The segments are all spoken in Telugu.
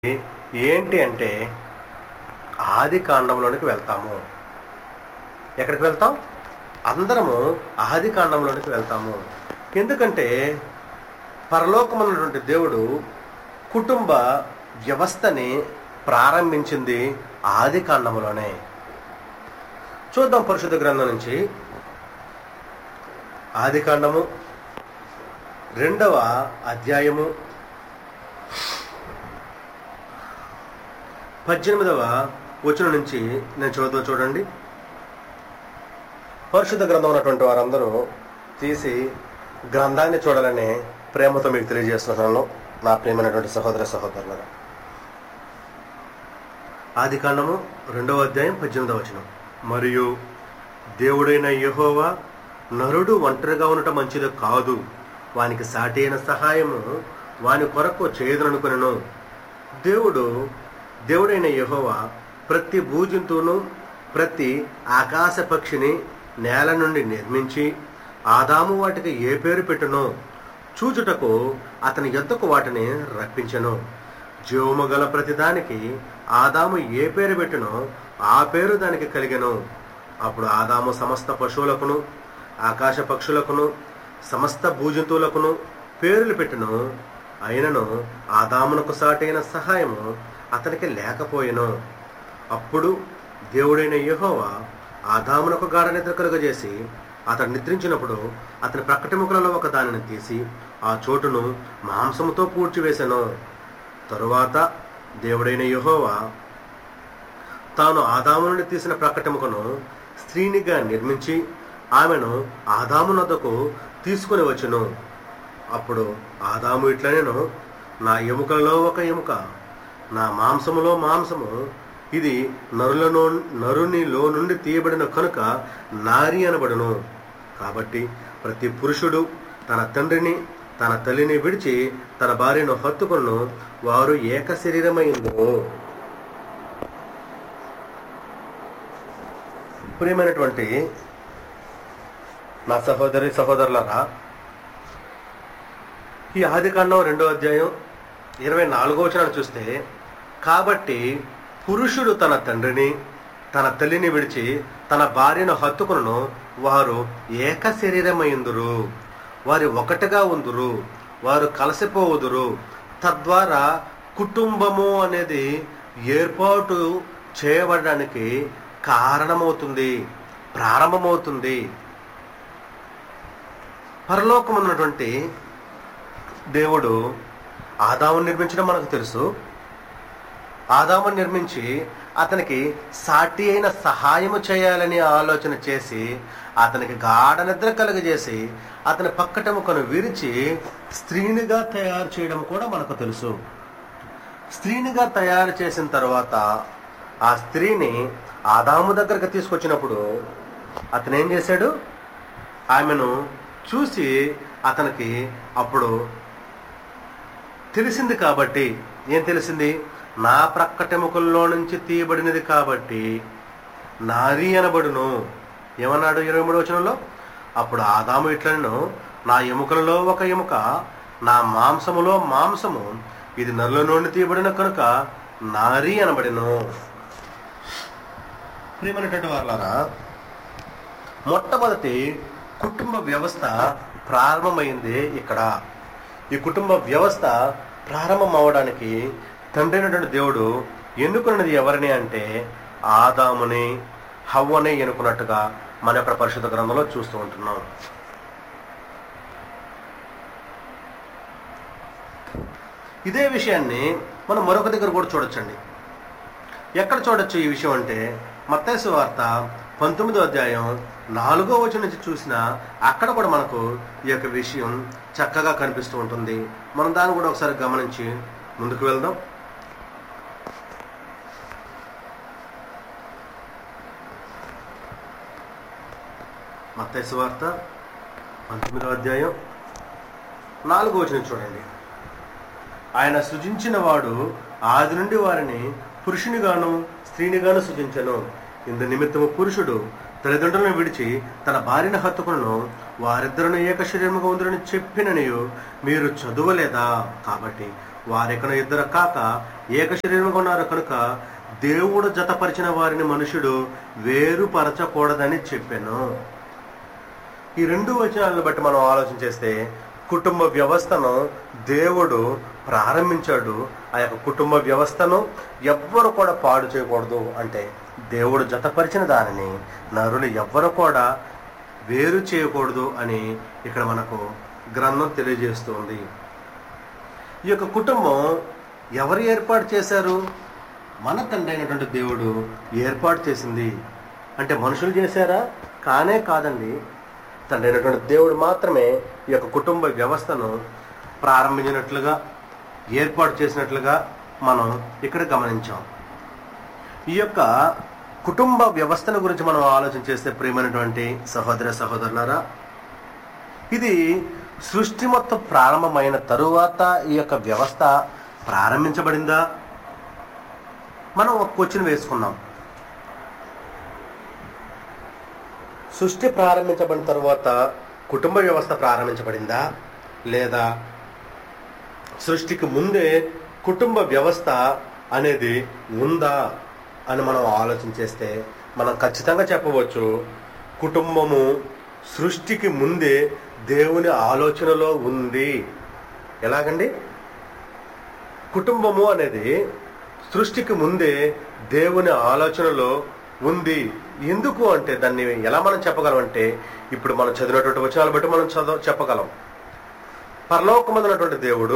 ఏంటి అంటే ఆది కాండంలోనికి వెళ్తాము ఎక్కడికి వెళ్తాం అందరము ఆది కాండంలోనికి వెళ్తాము ఎందుకంటే పరలోకమైనటువంటి దేవుడు కుటుంబ వ్యవస్థని ప్రారంభించింది ఆది కాండంలోనే చూద్దాం పరిశుద్ధ గ్రంథం నుంచి ఆది కాండము రెండవ అధ్యాయము పద్దెనిమిదవ వచనం నుంచి నేను చదువుతూ చూడండి పరిశుద్ధ గ్రంథం ఉన్నటువంటి వారందరూ తీసి గ్రంథాన్ని చూడాలని ప్రేమతో మీకు తెలియజేస్తున్నాను నా ప్రియమైనటువంటి సహోదర సహోదరులరా ఆది కాండము రెండవ అధ్యాయం పద్దెనిమిదవ వచనం మరియు దేవుడైన యెహోవా నరుడు ఒంటరిగా ఉండటం మంచిది కాదు వానికి సాటి అయిన సహాయము వాని కొరకు చేయదనుకునను దేవుడు దేవుడైన యెహోవా ప్రతి భూజంతువును ప్రతి ఆకాశ పక్షిని నేల నుండి నిర్మించి ఆదాము వాటికి ఏ పేరు పెట్టునో చూచుటకు అతని యొద్దకు వాటిని రప్పించెను జీవము గల ప్రతిదానికి ఆదాము ఏ పేరు పెట్టునో ఆ పేరు దానికి కలిగెను అప్పుడు ఆదాము సమస్త పశువులకును ఆకాశ పక్షులకును సమస్త భూజంతువులకును పేర్లు పెట్టును అయినను ఆదామునకు సాటైన సహాయము అతనికి లేకపోయెను అప్పుడు దేవుడైన యెహోవా ఆదామునకు గాఢ నిద్ర కలుగజేసి అతడు నిద్రించినప్పుడు అతని ప్రకటముకలలో ఒక దానిని తీసి ఆ చోటును మాంసముతో పూడ్చివేశాను తరువాత దేవుడైన యెహోవా తాను ఆదాము నుండి తీసిన ప్రకటముకను స్త్రీనిగా నిర్మించి ఆమెను ఆదాము నద్దకు తీసుకుని వచ్చును అప్పుడు ఆదాము ఇట్లనేను నా ఎముకలలో ఒక ఎముక నా మాంసములో మాంసము ఇది నరులను నరునిలో నుండి తీయబడిన కనుక నారి అనబడును కాబట్టి ప్రతి పురుషుడు తన తండ్రిని తన తల్లిని విడిచి తన భార్యను హత్తుకొను వారు ఏక శరీరమైందో ప్రియమైనటువంటి నా సహోదరి సహోదరులరా ఈ ఆదికాండం రెండో అధ్యాయం ఇరవై నాలుగో వచనాన్ని చూస్తే కాబట్టి పురుషుడు తన తండ్రిని తన తల్లిని విడిచి తన భార్యను హత్తుకును వారు ఏక శరీరమైందురు వారి ఒకటిగా ఉందురు వారు కలిసిపోవుదురు తద్వారా కుటుంబము అనేది ఏర్పాటు చేయబడడానికి కారణమవుతుంది ప్రారంభమవుతుంది పరలోకం ఉన్నటువంటి దేవుడు ఆదామును నిర్మించడం మనకు తెలుసు ఆదామును నిర్మించి అతనికి సాటి అయిన సహాయము చేయాలని ఆలోచన చేసి అతనికి గాఢ నిద్ర కలుగజేసి అతని పక్కటముకను విరిచి స్త్రీనిగా తయారు చేయడం కూడా మనకు తెలుసు స్త్రీనిగా తయారు చేసిన తర్వాత ఆ స్త్రీని ఆదాము దగ్గరకు తీసుకొచ్చినప్పుడు అతను ఏం చేశాడు ఆమెను చూసి అతనికి అప్పుడు తెలిసింది కాబట్టి ఏం తెలిసింది నా ప్రక్కటెముకల్లో నుంచి తీయబడినది కాబట్టి నారీ అనబడును ఏమన్నాడు ఇరవై మూడు వచనంలో అప్పుడు ఆదాము ఇట్లను నా ఎముకలలో ఒక ఎముక నా మాంసములో మాంసము ఇది నరుల నుండి తీయబడిన కనుక నారీ అనబడిను ప్రియమైనటువంటి వాళ్ళారా మొట్టమొదటి కుటుంబ వ్యవస్థ ప్రారంభమైంది ఇక్కడ ఈ కుటుంబ వ్యవస్థ ప్రారంభం అవడానికి తండ్రి అయినటువంటి దేవుడు ఎన్నుకున్నది ఎవరిని అంటే ఆదాముని హవ్వని ఎన్నుకున్నట్టుగా మన యొక్క పరిశుద్ధ గ్రంథంలో చూస్తూ ఉంటున్నాం ఇదే విషయాన్ని మనం మరొక దగ్గర కూడా చూడొచ్చండి ఎక్కడ చూడొచ్చు ఈ విషయం అంటే మత్తైసు వార్త పంతొమ్మిదో అధ్యాయం నాలుగో వచనం నుంచి చూసిన అక్కడ కూడా మనకు ఈ యొక్క విషయం చక్కగా కనిపిస్తూ ఉంటుంది మనం దాన్ని కూడా ఒకసారి గమనించి ముందుకు వెళ్దాం మత్తైసు వార్త పంతొమ్మిదో అధ్యాయం నాలుగో వచనం చూడండి ఆయన సృజించిన వాడు ఆది నుండి వారిని పురుషునిగాను స్త్రీనిగాను సృజించను ఇందు నిమిత్తము పురుషుడు తల్లిదండ్రులను విడిచి తన భార్యను హత్తుకును వారిద్దరును ఏక శరీరముగా ఉందని చెప్పిననియు మీరు చదువలేదా కాబట్టి వారెక్కన ఇద్దరు కాక ఏక శరీరంగా ఉన్నారు కనుక దేవుడు జతపరిచిన వారిని మనుషుడు వేరుపరచకూడదని చెప్పాను ఈ రెండు వచనాలను బట్టి మనం ఆలోచన చేస్తే కుటుంబ వ్యవస్థను దేవుడు ప్రారంభించాడు ఆ యొక్క కుటుంబ వ్యవస్థను ఎవ్వరు కూడా పాడు చేయకూడదు అంటే దేవుడు జతపరిచిన దానిని నరులు ఎవ్వరు కూడా వేరు చేయకూడదు అని ఇక్కడ మనకు గ్రంథం తెలియజేస్తుంది ఈ యొక్క కుటుంబం ఎవరు ఏర్పాటు చేశారు మన తండ్రి అయినటువంటి దేవుడు ఏర్పాటు చేసింది అంటే మనుషులు చేశారా కానే కాదండి తండ్రి అయినటువంటి దేవుడు మాత్రమే ఈ యొక్క కుటుంబ వ్యవస్థను ప్రారంభించినట్లుగా ఏర్పాటు చేసినట్లుగా మనం ఇక్కడ గమనించాం ఈ యొక్క కుటుంబ వ్యవస్థను గురించి మనం ఆలోచన చేస్తే ప్రియమైనటువంటి సహోదర సహోదరులారా ఇది సృష్టి మొత్తం ప్రారంభమైన తరువాత ఈ యొక్క వ్యవస్థ ప్రారంభించబడిందా మనం ఒక క్వశ్చన్ వేసుకున్నాం సృష్టి ప్రారంభించబడిన తరువాత కుటుంబ వ్యవస్థ ప్రారంభించబడిందా లేదా సృష్టికి ముందే కుటుంబ వ్యవస్థ అనేది ఉందా అని మనం ఆలోచన చేస్తే మనం ఖచ్చితంగా చెప్పవచ్చు కుటుంబము సృష్టికి ముందే దేవుని ఆలోచనలో ఉంది ఎలాగండి కుటుంబము అనేది సృష్టికి ముందే దేవుని ఆలోచనలో ఉంది ఎందుకు అంటే దాన్ని ఎలా మనం చెప్పగలం అంటే ఇప్పుడు మనం చదివినటువంటి వచనాలు బట్టి మనం చదవ చెప్పగలం పరలోకమందున్నటువంటి దేవుడు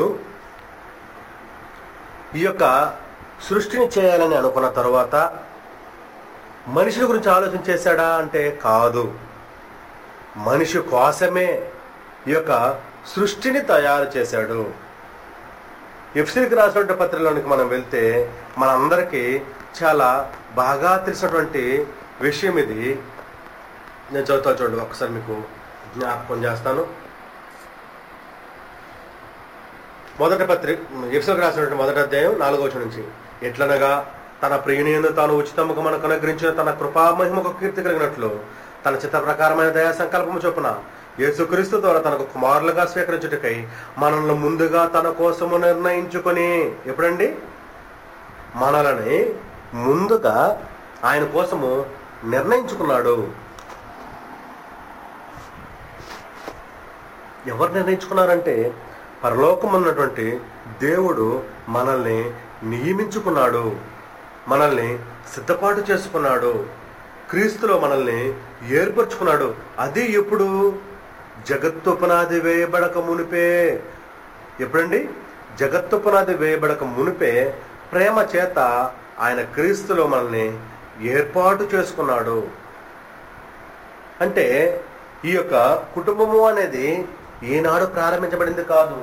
ఈ యొక్క సృష్టిని చేయాలని అనుకున్న తరువాత మనిషి గురించి ఆలోచన చేశాడా అంటే కాదు మనిషి కోసమే ఈ యొక్క సృష్టిని తయారు చేశాడు ఎఫ్సిరికి రాసినటువంటి పత్రికలోనికి మనం వెళ్తే మనందరికీ చాలా బాగా తెలిసినటువంటి విషయం ఇది నేను చదువుతా చూడండి ఒకసారి మీకు జ్ఞాపకం చేస్తాను మొదటి పత్రిక ఎఫ్సిలకు రాసినటువంటి మొదటి అధ్యాయం నాలుగో వచనం నుంచి ఎట్లనగా తన ప్రియునియందు తాను ఉచితముగా మనకు అనుగ్రహించిన తన కృపామహిమకు కీర్తి కలిగినట్లు తన చిత్త ప్రకారమైన దయా సంకల్పము చొప్పున యేసుక్రీస్తు ద్వారా తనకు కుమారులుగా స్వీకరించుటకై మనల్ని ముందుగా తన కోసము నిర్ణయించుకొని ఎప్పుడండి మనలని ముందుగా ఆయన కోసము నిర్ణయించుకున్నాడు ఎవరు నిర్ణయించుకున్నారంటే పరలోకం ఉన్నటువంటి దేవుడు మనల్ని నియమించుకున్నాడు మనల్ని సిద్ధపాటు చేసుకున్నాడు క్రీస్తులో మనల్ని ఏర్పరచుకున్నాడు అది ఎప్పుడు జగత్తు పునాది వేయబడక మునిపే ఎప్పుడండి జగత్తు పునాది వేయబడక మునిపే ప్రేమ చేత ఆయన క్రీస్తులో మనల్ని ఏర్పాటు చేసుకున్నాడు అంటే ఈ యొక్క కుటుంబము అనేది ఈనాడు ప్రారంభించబడింది కాదు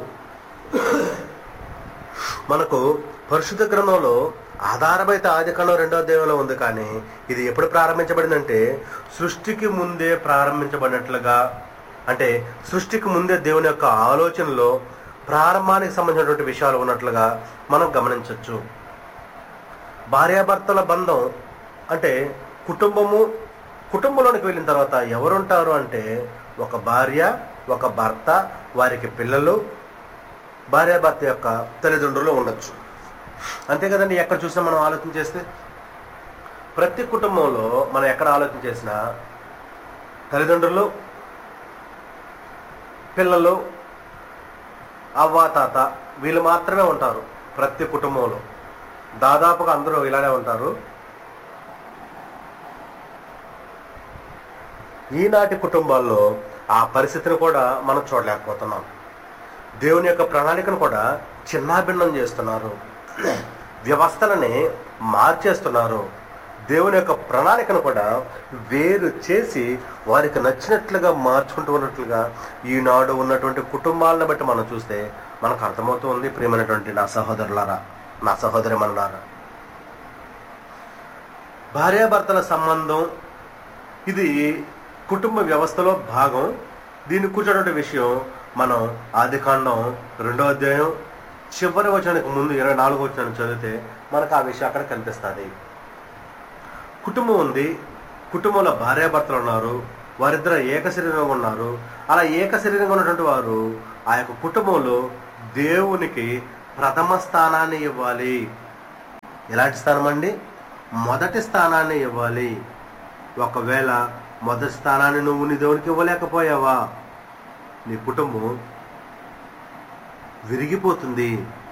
మనకు పరిశుద్ధ గ్రంథంలో ఆధారమైతే ఆది కాండం రెండో అధ్యాయంలో ఉంది కానీ ఇది ఎప్పుడు ప్రారంభించబడిందంటే సృష్టికి ముందే ప్రారంభించబడినట్లుగా అంటే సృష్టికి ముందే దేవుని యొక్క ఆలోచనలో ప్రారంభానికి సంబంధించినటువంటి విషయాలు ఉన్నట్లుగా మనం గమనించవచ్చు భార్యాభర్తల బంధం అంటే కుటుంబము కుటుంబంలోనికి వెళ్ళిన తర్వాత ఎవరుంటారు అంటే ఒక భార్య ఒక భర్త వారికి పిల్లలు భార్యాభర్త యొక్క తల్లిదండ్రులు ఉండొచ్చు అంతే కదండి ఎక్కడ చూసినా మనం ఆలోచన చేస్తే ప్రతి కుటుంబంలో మనం ఎక్కడ ఆలోచన చేసినా తల్లిదండ్రులు పిల్లలు అవ్వ తాత వీళ్ళు మాత్రమే ఉంటారు ప్రతి కుటుంబంలో దాదాపుగా అందరూ ఇలానే ఉంటారు ఈనాటి కుటుంబాల్లో ఆ పరిస్థితిని కూడా మనం చూడలేకపోతున్నాం దేవుని యొక్క ప్రణాళికను కూడా చిన్నాభిన్నం చేస్తున్నారు వ్యవస్థలని మార్చేస్తున్నారు దేవుని యొక్క ప్రణాళికను కూడా వేరు చేసి వారికి నచ్చినట్లుగా మార్చుకుంటూ ఉన్నట్లుగా ఈనాడు ఉన్నటువంటి కుటుంబాలను బట్టి మనం చూస్తే మనకు అర్థమవుతుంది ప్రియమైనటువంటి నా సహోదరులారా నా సహోదరి మనలారా భార్యాభర్తల సంబంధం ఇది కుటుంబ వ్యవస్థలో భాగం దీన్ని కూర్చున్నటువంటి విషయం మనం ఆదికాండం రెండో అధ్యాయం చివరి వచనానికి ముందు ఇరవై నాలుగో వచనం చదివితే మనకు ఆ విషయం అక్కడ కనిపిస్తుంది కుటుంబం ఉంది కుటుంబంలో భార్యాభర్తలు ఉన్నారు వారిద్దరు ఏక శరీరంగా ఉన్నారు అలా ఏక శరీరంగా ఉన్నటువంటి వారు ఆ యొక్క కుటుంబంలో దేవునికి ప్రథమ స్థానాన్ని ఇవ్వాలి ఎలాంటి స్థానం అండి మొదటి స్థానాన్ని ఇవ్వాలి ఒకవేళ మొదటి స్థానాన్ని నువ్వు నీ దేవునికి ఇవ్వలేకపోయావా నీ కుటుంబం విరిగిపోతుంది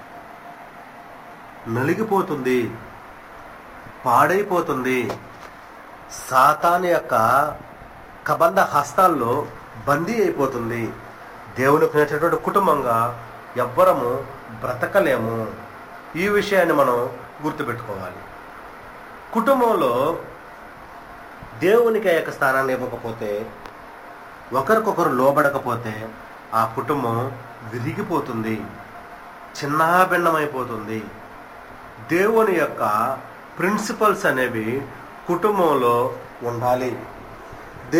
నలిగిపోతుంది పాడైపోతుంది సాతాను యొక్క కబంధ హస్తాల్లో బందీ అయిపోతుంది దేవునికి నచ్చినటువంటి కుటుంబంగా ఎవ్వరము బ్రతకలేము ఈ విషయాన్ని మనం గుర్తుపెట్టుకోవాలి కుటుంబంలో దేవునికి ఆ యొక్క స్థానాన్ని ఇవ్వకపోతే ఒకరికొకరు లోబడకపోతే ఆ కుటుంబం విరిగిపోతుంది చిన్నాభిన్నమైపోతుంది దేవుని యొక్క ప్రిన్సిపల్స్ అనేవి కుటుంబంలో ఉండాలి